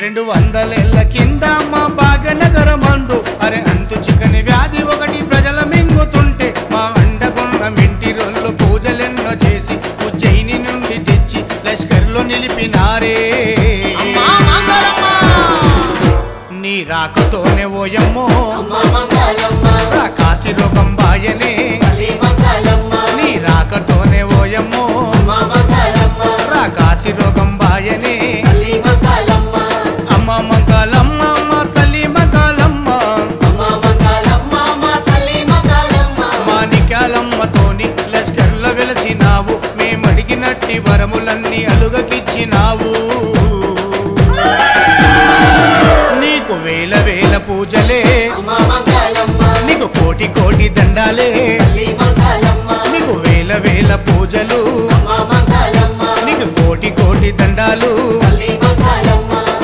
రెండు వందలేళ్ల కింద మా భాగ్యనగర మందు అరే అంతు చికని వ్యాధి ఒకటి ప్రజల మింగుతుంటే మా అండగున్న మింటి రొల్లు పూజలెన్నో చేసి ఉజ్జయిని నుండి తెచ్చి లష్కర్లో నిలిపినారే అమ్మా మంగళమ్మ నీ రాకతోనే ఓయమ్మో అమ్మా మంగళమ్మ రా కాశీ రోగం బాయనే తల్లి మంగళమ్మ నీ రాకతోనే ఓయమ్మో అమ్మా మంగళమ్మ రా కాశీ రోగం బాయనే తల్లి మంగళమ్మ అమ్మ మంగళమ్మ అమ్మ తల్లి మంగళమ్మ అమ్మా మంగళమ్మ అమ్మా తల్లి మంగళమ్మ మాణిక్యాలమ్మతోని లష్కర్ల వెలసినావు మేమడిగినట్టి వరములన్నీ అలుగకిచ్చినావు నీకు వేల వేల పూజలే అమ్మా మంగళమ్మ నీకు కోటి కోటి దండాలే తల్లి మంగళమ్మ నీకు వేల వేల పూజలు అమ్మా మంగళమ్మ నీకు కోటి కోటి దండాలు తల్లి మంగళమ్మ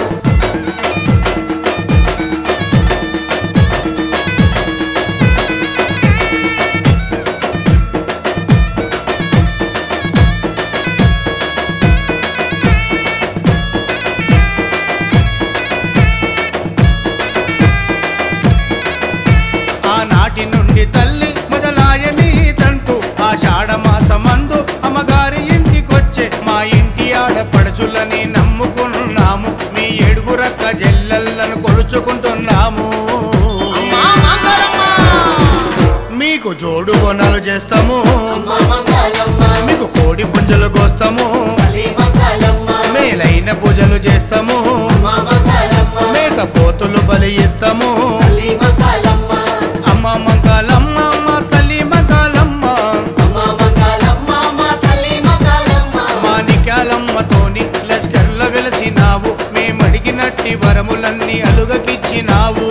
ఆనాటి నుండి తల్లి మొదలాయని తంతు ఆషాఢ మాసమందు అమ్మగారి ఇంటికొచ్చే మా ఇంటి ఆడపడుచులని నమ్ముకున్నాము మీ ఏడుగురక్క జల్లెళ్ళను కొలుచుకుంటున్నాము అమ్మా మంగళమ్మ మీకు జోడు బొనాలు చేస్తాము అమ్మా మంగళమ్మ మీకు కోడి పుంజలు కోస్తాము తల్లి మంగళమ్మ మేలైన పూజలు చేస్తాము అమ్మా మంగళమ్మ మేక పోతులు బలి ఇస్తాము తల్లి మంగళమ్మ అమ్మ మంగళమ్మ అమ్మ తల్లి మంగళమ్మ అమ్మా మంగళమ్మ అమ్మా తల్లి మంగళమ్మ మాణిక్యాలమ్మతోని లష్కర్ల వెలసినావు మేమడిగినట్టి వరములన్నీ అలుగకిచ్చినావు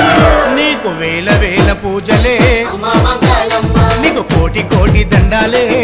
నీకు వేల వేల పూజలే అమ్మా మంగళమ్మ నీకు కోటి కోటి దండాలే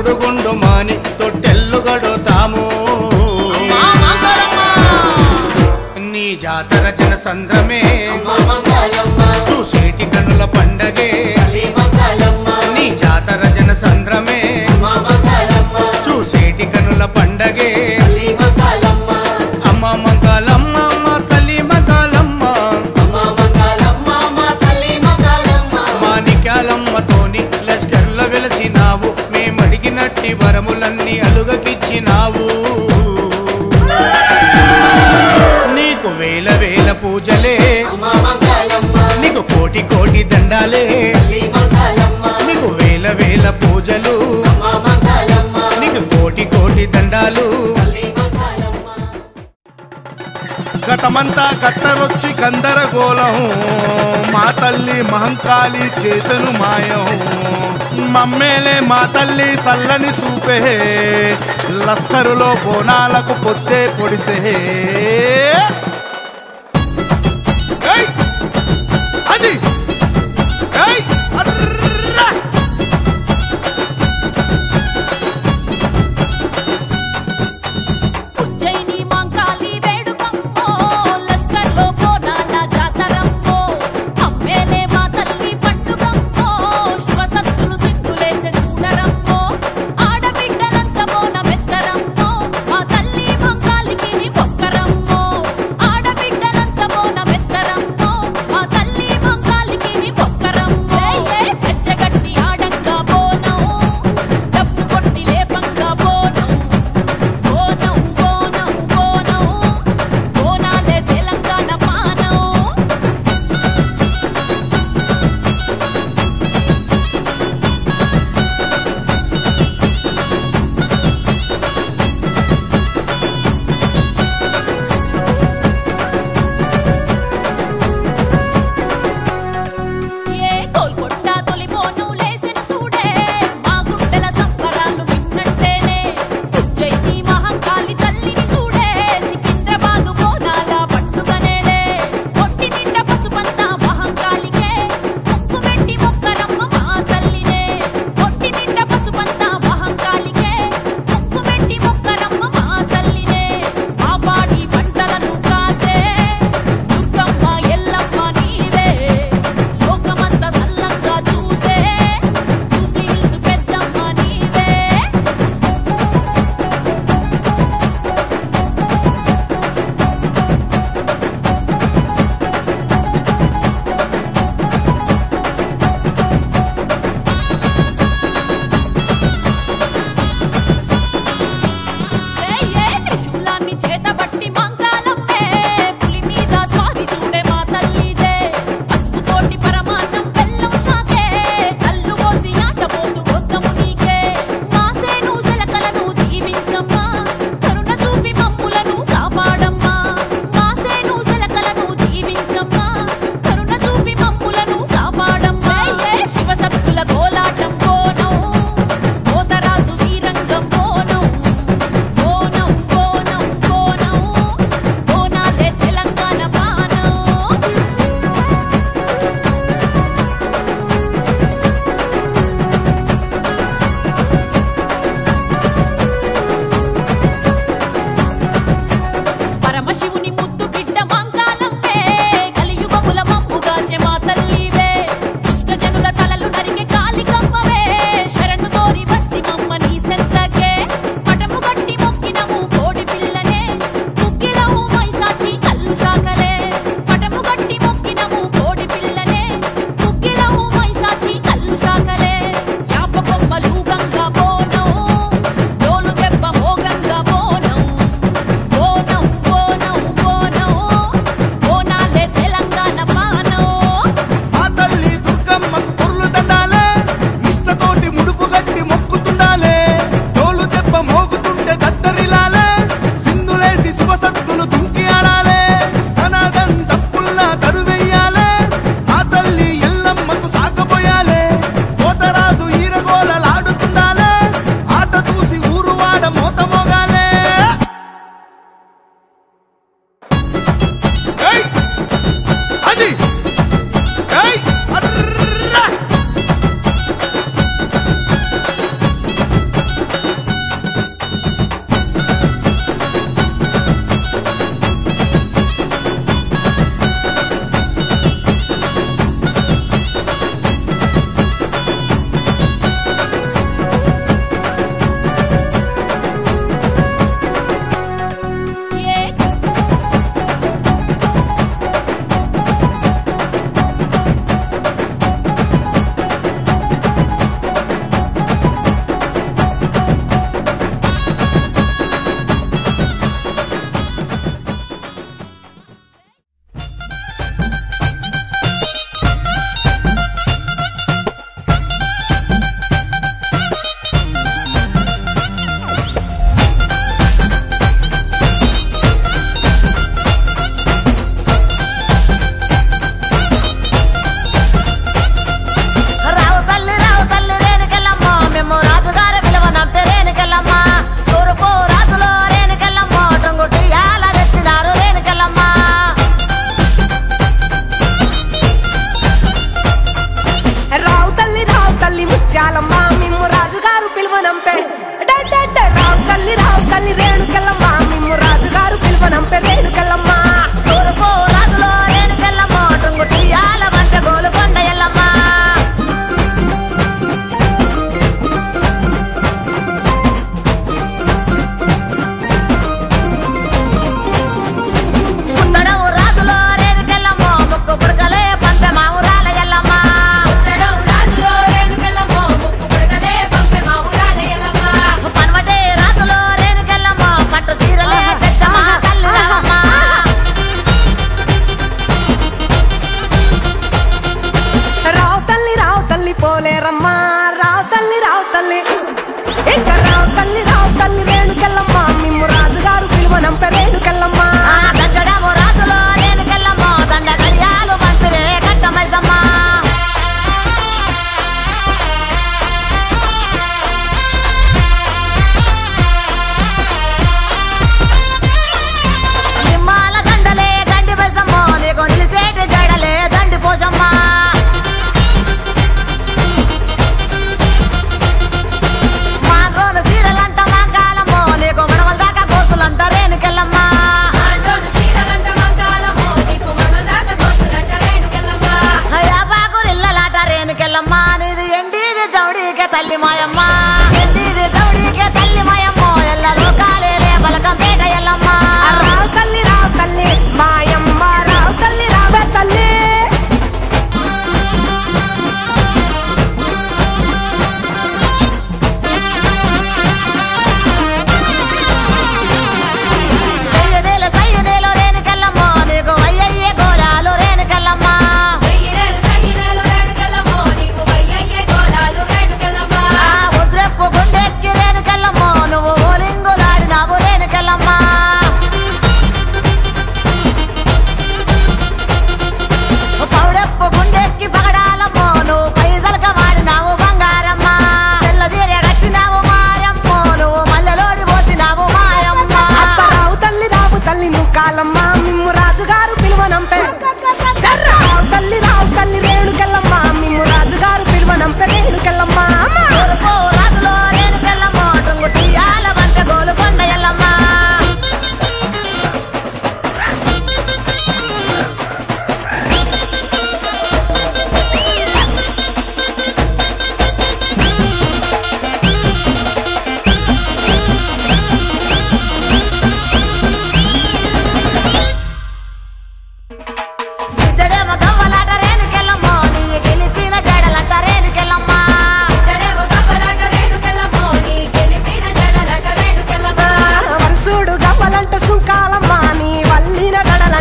తోడుగుండు మాని తొట్టెల్లు గడుతాము అమ్మా మంగళమ్మ నీ జాతర జన సంద్రమే అమ్మ మంగళమ్మ చూసేటి కనుల పండగే తల్లి మంగళమ్మ నీ జాతర జన సంద్రమే అమ్మ మంగళమ్మ చూసేటి కనుల పండగే తల్లి మంగళమ్మ అమ్మ మంగళమ్మ అమ్మ తల్లి మంగళమ్మ అమ్మ మంగళమ్మ మా తల్లి మంగళమ్మ మాణిక్యాలమ్మతోని లష్కర్ల వెలసినావు మేమడిగినట్టి వరములన్నీ అలుగకిచ్చినావు నీకు వేల వేల పూజలే అమ్మ మంగళమ్మ నీకు కోటి కోటి దండాలే తల్లి మంగళమ్మ నీకు వేల వేల పూజలు అమ్మ మంగళమ్మ నీకు కోటి కోటి దండాలు తల్లి మంగళమ్మ ఘటమంతా గట్టరొచ్చి గందరగోళం మా తల్లి మహంకాళి చేసెను మాయం మమ్మేలే మా తల్లి సల్లని సూపే లస్కరులో బోనాలకు పొద్దే పొడిసే ఏయ్! అది ఏయ్! అర్రా! ఉజ్జయిని మాంకాళి వేడుకమ్మో లష్కర్లో బోనాల జాతరమ్మో అమ్మేలే మా తల్లి పండుగమ్మో శివసత్తులు సింగులేసే చూడరమ్మో ఆడబిడ్డలంత బోన మెత్తరమ్మో మా తల్లి మాంకాళికి మొక్కరమ్మో ఆడ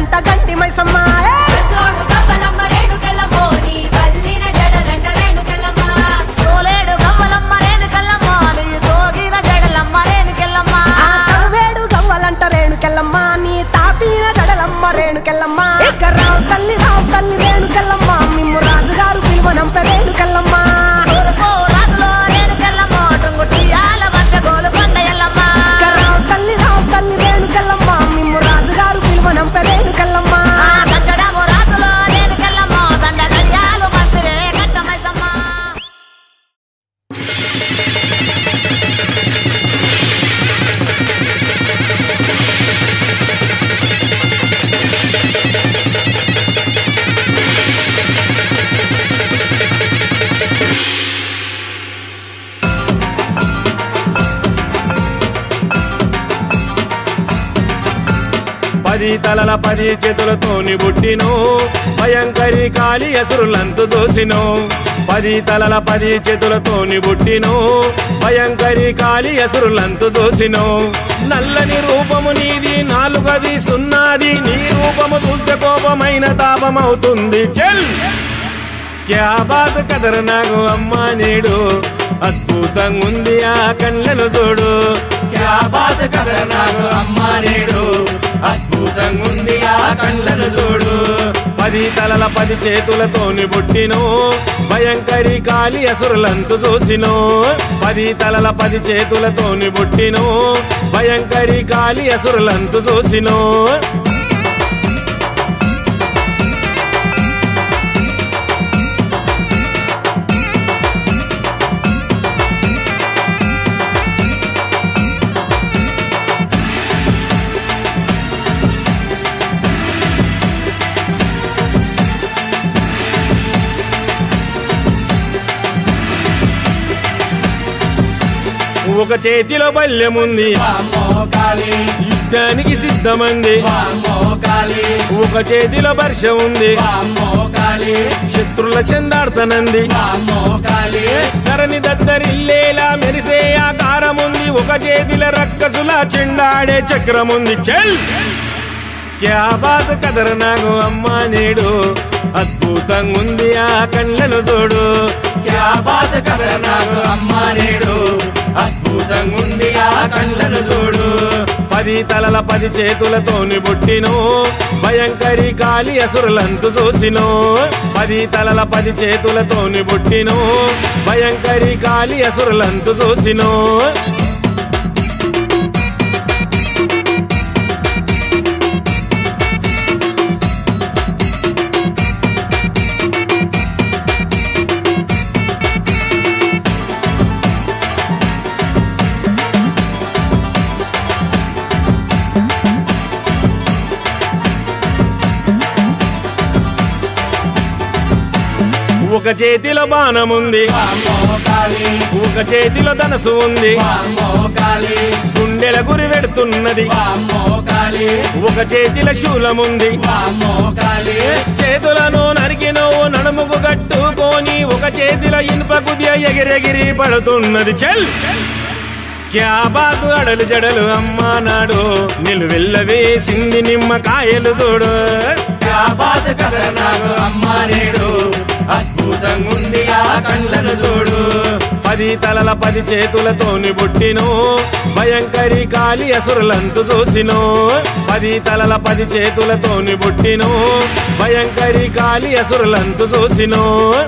జడలంట గంటి మైసమ్మ ఏ! సోడు గబ్బలమ్మ రేణుకెళ్ళమ్మో నీ వల్లిన జడలంట రేణుకెళ్ళమ్మ తోలేడు గవ్వలమ్మ రేణుకెళ్ళమ్మ నీ సోగిన జడలమ్మ రేణుకెళ్ళమ్మ ఆ తవ్వేడు గవ్వలంట రేణుకెళ్ళమ్మ నీ తాపిన జడలమ్మ రేణుకెళ్ళమ్మ ఇక రావు తల్లి రావు తల్లి రేణుకెళ్ళమ్మ మిమ్ము రాజుగారు పిలువనంప రేణుకెళ్ళమ్మ రాజులో రేణుకెళ్ళమ్మ టుంగుటియాల మధ్య గోలు కొండ ఎల్లమ్మ రావు తల్లి రావు తల్లి రేణుకెళ్ళమ్మ మిమ్ము రాజుగారు పిలువనంప రేణుకెళ్ళమ్మ దచ్చడము రాజులో రేణుకెళ్ళమ్మ దండ గడియాలు మంత్రే కట్టమైసమ్మ పది తలల పది చేతులతోని బుట్టిను భయంకరి కాలి ఎసురులంతు చూసిను పది తలల పది చేతులతోని బుట్టిను భయంకరి కాలి ఎసురులంతు చూసిను నల్లని రూపము నీది నాలుగది సున్నాది నీ రూపము చూస్తే కోపమైన తాపమవుతుంది చెల్ క్యా బాత్ కదరు నాకు అమ్మా నేడు అద్భుతంగా ఉంది ఆ కళ్ళను చూడు క్యా బాత్ కదరు నాకు అమ్మా నేడు అద్భుతంగా ఉంది ఆ కళ్ళను చూడు పది తలల పది చేతులతోని బుట్టిను భయంకరి కాలి అసురులంతు చూసిను పది తలల పది చేతులతోని బుట్టిను భయంకరి కాలి అసురులంతు చూసిను ఒక చేతిలో బల్యముంది యుద్ధానికి సిద్ధమంది ఒక చేతిలో వర్ష ఉంది శత్రుల చెందాడుతనంది ధరణి దద్దరిల్లేలా మెరిసే ఆకారముంది ఒక చేతిలో రక్కసుల చెండాడే చక్రముంది చెల్ క్యా బాత్ కదర నాకు అమ్మా నేడు అద్భుతంగా ఉంది ఆ కళ్ళను చూడు క్యా బాత్ కదర నాకు అమ్మా నేడు అద్భుతంగా ఉంది ఆ కళ్ళను చూడు పది తలల పది చేతులతోని బుట్టిను భయంకరి కాలి అసురులంతు చూసిను పది తలల పది చేతులతోని బుట్టిను భయంకరి కాలి అసురులంతు చూసిను ఒక చేతిలో బాణముంది ఒక చేతిలో ధనసు ఉంది గుండెల గురి పెడుతున్నది ఒక చేతిలో శూలముంది చేతులను నరికినవు నడుముకు కట్టుకొని ఒక చేతిలో ఇనుప కుదియ ఎగిరెగిరి పడుతున్నది చెల్ క్యా బాతు అడలు జడలు అమ్మా నాడు నిలువెల్లవే సింది నిమ్మకాయలు చూడు క్యా బాత్ కదా నాకు అమ్మా నేడు అద్భుతంగా ఉంది ఆ కళ్ళను చూడు పది తలల పది చేతులతోని బుట్టిను భయంకరి కాలి అసురులంతు చూసిను పది తలల పది చేతులతోని బుట్టిను భయంకరి కాలి అసురులంతు చూసిను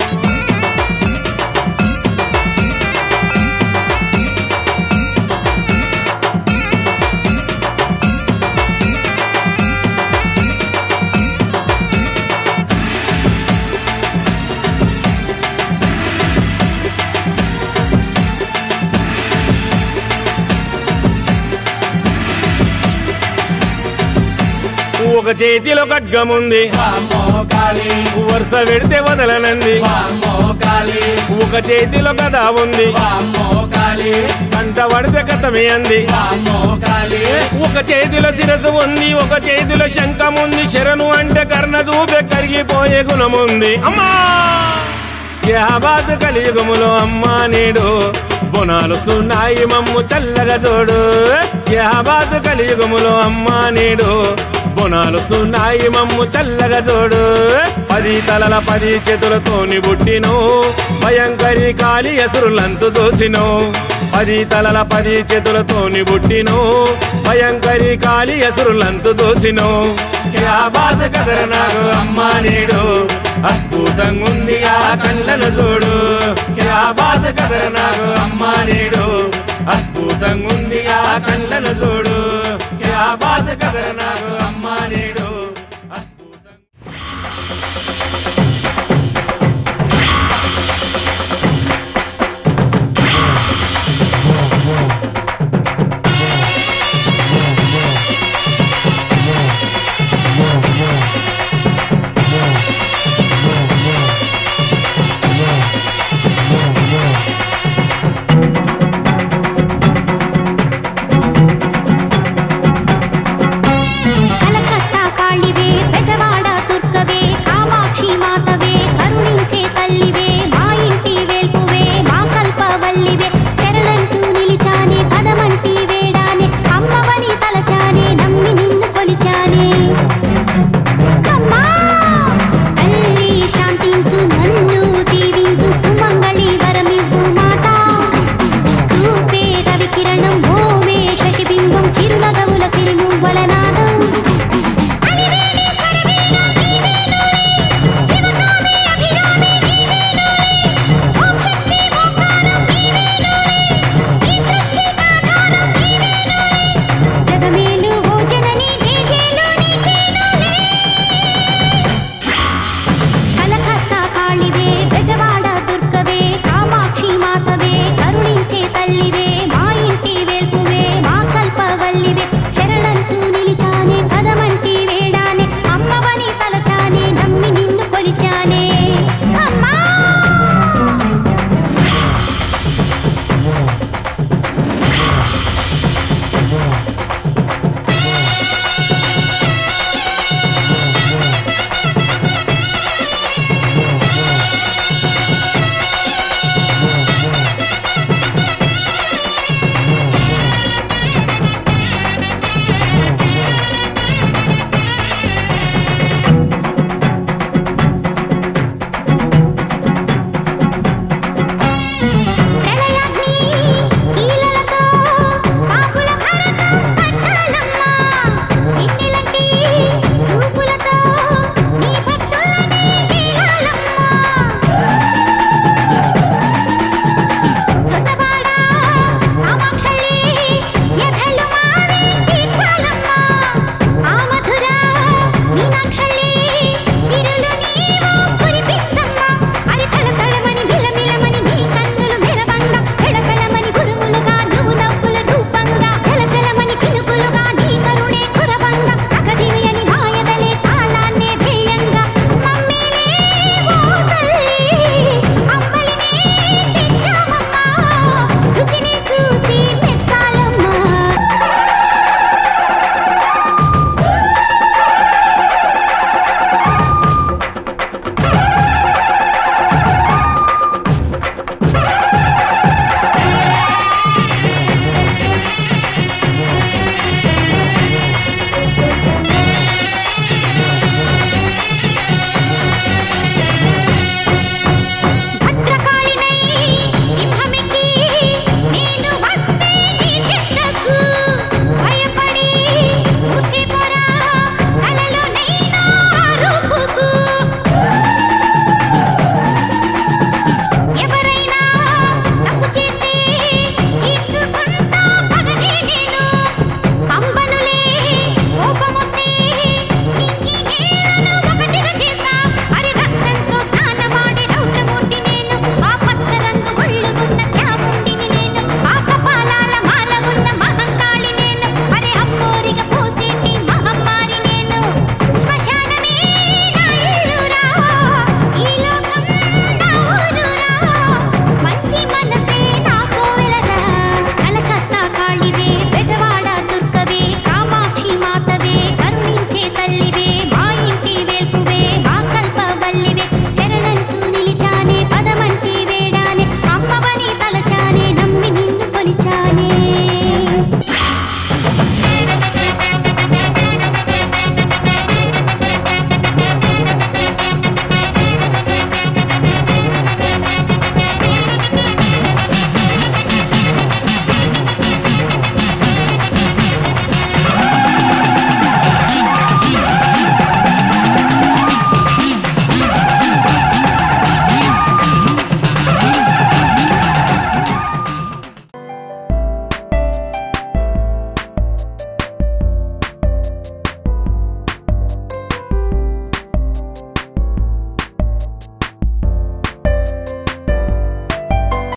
ఒక చేతిలో ఖడ్గముంది వరుస పెడితే వదలనంది ఒక చేతిలో కథ ఉంది కంట పడితే కథమే అంది ఒక చేతిలో శిరసు ఉంది ఒక చేతిలో శంఖం ఉంది శరణు అంటే కర్ణ చూపే కరిగిపోయే గుణముంది అమ్మా యాబాద్ కలియుగములో అమ్మా నేడు బొనాలు సున్నాయి మమ్ము చల్లగా చూడు యాబాద్ కలియుగములో అమ్మా నేడు బొనాలు సున్నాయి మమ్ము చల్లగా చూడు పది తలల పది చేతులతోని బుట్టిను భయంకరి కాలి ఎసురులంతు చూసిను పది తలల పది చేతులతోని బుట్టిను భయంకరి కాలి ఎసురులంతు చూసిను క్యా బాధ కదర నాకు అమ్మా నేడు అద్భుతంగా ఉంది ఆ కళ్ళను చూడు క్యా బాధ కదర నాకు అమ్మా నేడు అద్భుతంగా ఉంది ఆ కళ్ళను చూడు క్యా బాధ కదర నాకు